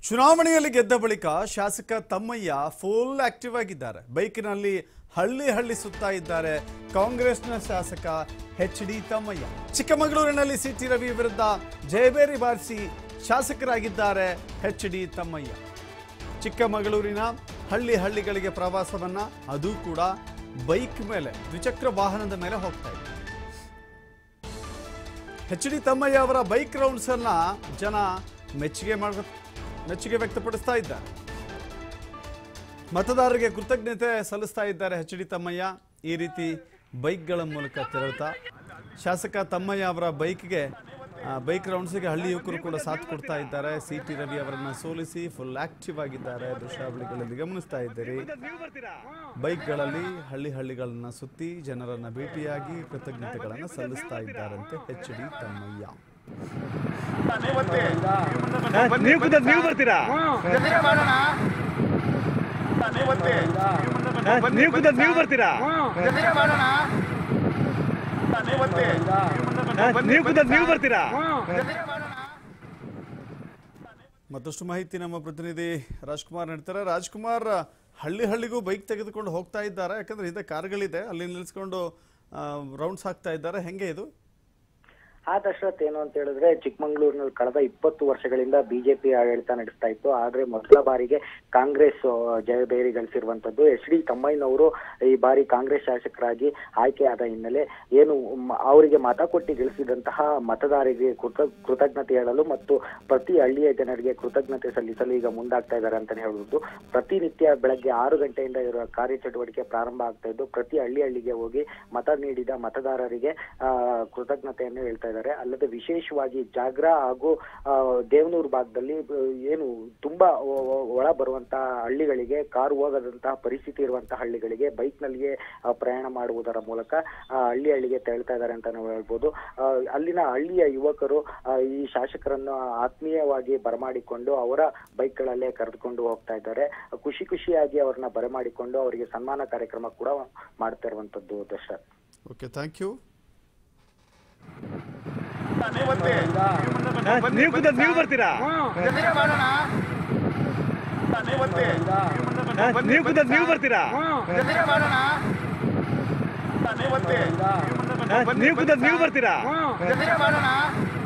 ಚುನಾವಣೆಯಲ್ಲಿ ಗೆದ್ದ ಬಳಿಕ ಶಾಸಕ ತಮ್ಮಯ್ಯ ಫುಲ್ ಆಕ್ಟಿವ್ ಆಗಿದ್ದಾರೆ ಬೈಕಿನಲ್ಲಿ ಹಳ್ಳಿ ಹಳ್ಳಿ ಸುತ್ತಾ ಇದ್ದಾರೆ ಕಾಂಗ್ರೆಸ್ನ ಶಾಸಕ ಎಚ್ ಡಿ ತಮ್ಮಯ್ಯ ಚಿಕ್ಕಮಗಳೂರಿನಲ್ಲಿ ಸಿಟಿ ರವಿ ವಿರುದ್ಧ ಜಯಬೇರಿ ಬಾರಿಸಿ ಶಾಸಕರಾಗಿದ್ದಾರೆ ಎಚ್ ಡಿ ತಮ್ಮಯ್ಯ ಚಿಕ್ಕಮಗಳೂರಿನ ಹಳ್ಳಿ ಹಳ್ಳಿಗಳಿಗೆ ಪ್ರವಾಸವನ್ನ ಅದು ಕೂಡ ಬೈಕ್ ಮೇಲೆ ದ್ವಿಚಕ್ರ ವಾಹನದ ಮೇಲೆ ಹೋಗ್ತಾ ಇದ್ದಾರೆ ಎಚ್ ಡಿ ತಮ್ಮಯ್ಯ ಅವರ ಬೈಕ್ ರೌಂಡ್ಸ್ ಅನ್ನ ಜನ ಮೆಚ್ಚುಗೆ ಮಾಡ ಮೆಚ್ಚುಗೆ ವ್ಯಕ್ತಪಡಿಸ್ತಾ ಇದ್ದಾರೆ ಮತದಾರರಿಗೆ ಕೃತಜ್ಞತೆ ಸಲ್ಲಿಸ್ತಾ ಇದ್ದಾರೆ ಎಚ್ ಡಿ ತಮ್ಮಯ್ಯ ಈ ರೀತಿ ಬೈಕ್ಗಳ ಮೂಲಕ ತೆರಳುತ್ತಾ ಶಾಸಕ ತಮ್ಮಯ್ಯ ಅವರ ಬೈಕ್ಗೆ ಆ, ಬೈಕ್ ರೌಂಡ್ಸ್ಗೆ ಹಳ್ಳಿ ಯುವಕರು ಕೂಡ ಸಾಥ್ ಕೊಡ್ತಾ ಇದ್ದಾರೆ ಸಿ ಟಿ ರವಿ ಅವರನ್ನ ಸೋಲಿಸಿ ಫುಲ್ ಆಕ್ಟಿವ್ ಆಗಿದ್ದಾರೆ ದೃಶ್ಯಾವಳಿಗಳಲ್ಲಿ ಗಮನಿಸ್ತಾ ಇದ್ದೀರಿ ಬೈಕ್ಗಳಲ್ಲಿ ಹಳ್ಳಿ ಹಳ್ಳಿಗಳನ್ನ ಸುತ್ತಿ ಜನರನ್ನ ಭೇಟಿಯಾಗಿ ಕೃತಜ್ಞತೆಗಳನ್ನು ಸಲ್ಲಿಸ್ತಾ ಇದ್ದಾರಂತೆ ಎಚ್ ಡಿ ತಮ್ಮಯ್ಯ ನೀವು ಕೂತ ನೀವು ಬರ್ತೀರಾ ನೀವು ಕೂತ ನೀವು ಬರ್ತೀರಾ ನೀವು ಕೂತ ನೀವು ಬರ್ತೀರಾ ಮತ್ತಷ್ಟು ಮಾಹಿತಿ ನಮ್ಮ ಪ್ರತಿನಿಧಿ ರಾಜ್ಕುಮಾರ್ ನೀಡ್ತಾರೆ ರಾಜ್ಕುಮಾರ್ ಹಳ್ಳಿ ಹಳ್ಳಿಗೂ ಬೈಕ್ ತೆಗೆದುಕೊಂಡು ಹೋಗ್ತಾ ಇದ್ದಾರೆ ಯಾಕಂದ್ರೆ ಹಿಂದೆ ಕಾರ್ಗಳಿದೆ ಅಲ್ಲಿ ನಿಲ್ಲಿಸ್ಕೊಂಡು ರೌಂಡ್ಸ್ ಹಾಕ್ತಾ ಇದ್ದಾರೆ ಹೆಂಗೆ ಇದು ಆ ದಶರಥ್ ಏನು ಅಂತ ಹೇಳಿದ್ರೆ ಚಿಕ್ಕಮಂಗ್ಳೂರಿನಲ್ಲಿ ಕಳೆದ ಇಪ್ಪತ್ತು ವರ್ಷಗಳಿಂದ ಬಿಜೆಪಿ ಆಡಳಿತ ನಡೆಸ್ತಾ ಇತ್ತು ಆದ್ರೆ ಮೊದಲ ಬಾರಿಗೆ ಕಾಂಗ್ರೆಸ್ ಆ, ಜಯಬೇರಿ ಗಳಿಸಿರುವಂತದ್ದು ಎಚ್ ಡಿ ತಮ್ಮಯ್ಯನವರು ಈ ಬಾರಿ ಕಾಂಗ್ರೆಸ್ ಶಾಸಕರಾಗಿ ಆಯ್ಕೆಯಾದ ಹಿನ್ನೆಲೆ ಏನು ಮ- ಅವರಿಗೆ ಮತ ಕೊಟ್ಟು ಗೆಲ್ಲಿಸಿದಂತಹ ಮತದಾರರಿಗೆ ಕೃತ ಕೃತಜ್ಞತೆ ಹೇಳಲು ಮತ್ತು ಪ್ರತಿ ಹಳ್ಳಿಯ ಜನರಿಗೆ ಕೃತಜ್ಞತೆ ಸಲ್ಲಿಸಲು ಈಗ ಮುಂದಾಗ್ತಾ ಇದ್ದಾರೆ ಅಂತಾನೆ ಹೇಳ್ಬೋದು ಪ್ರತಿನಿತ್ಯ ಬೆಳಗ್ಗೆ ಆರು ಗಂಟೆಯಿಂದ ಇರುವ ಕಾರ್ಯಚಟುವಟಿಕೆ ಪ್ರಾರಂಭ ಆಗ್ತಾ ಇದ್ದು ಪ್ರತಿ ಹಳ್ಳಿ ಹಳ್ಳಿಗೆ ಹೋಗಿ ಮತ ನೀಡಿದ ಮತದಾರರಿಗೆ ಆ, ಕೃತಜ್ಞತೆಯನ್ನು ಹೇಳ್ತಾ ಇದ್ದಾರೆ ಅಲ್ಲದೆ ವಿಶೇಷವಾಗಿ ಜಾಗ್ರಾ ಹಾಗೂ ಆ, ದೇವನೂರು ಭಾಗದಲ್ಲಿ ಆ, ಏನು ತುಂಬಾ ಒ- ಒ- ಒಳ ಬರುವಂತಹ ಹಳ್ಳಿಗಳಿಗೆ ಕಾರು ಹೋಗದಂತಹ ಪರಿಸ್ಥಿತಿ ಇರುವಂತಹ ಹಳ್ಳಿಗಳಿಗೆ ಬೈಕ್ ನಲ್ಲಿಯೇ ಆ, ಪ್ರಯಾಣ ಮಾಡುವುದರ ಮೂಲಕ ಆ, ಹಳ್ಳಿ ಹಳ್ಳಿಗೆ ತೆರಳ್ತಾ ಇದ್ದಾರೆ ಅಂತ ನಾವು ಹೇಳ್ಬೋದು ಆ, ಅಲ್ಲಿನ ಹಳ್ಳಿಯ ಯುವಕರು ಆ, ಈ ಶಾಸಕರನ್ನು ಆತ್ಮೀಯವಾಗಿ ಬರಮಾಡಿಕೊಂಡು ಅವರ ಬೈಕ್ಗಳಲ್ಲೇ ಕರೆದುಕೊಂಡು ಹೋಗ್ತಾ ಇದ್ದಾರೆ ಖುಷಿ ಖುಷಿಯಾಗಿ ಅವ್ರನ್ನ ಬರಮಾಡಿಕೊಂಡು ಅವರಿಗೆ ಸನ್ಮಾನ ಕಾರ್ಯಕ್ರಮ ಕೂಡ ಮಾಡ್ತಾ ಇರುವಂತದ್ದು ದಶರಥ್ ಓಕೆ ಥ್ಯಾಂಕ್ ಯು ನೀವು ಕೂತ ನೀವು ಬರ್ತೀರಾ ನೀವು ಕೂತ ನೀವು ಬರ್ತೀರಾ ನೀವು ಕೂತ ನೀವು ಬರ್ತೀರಾ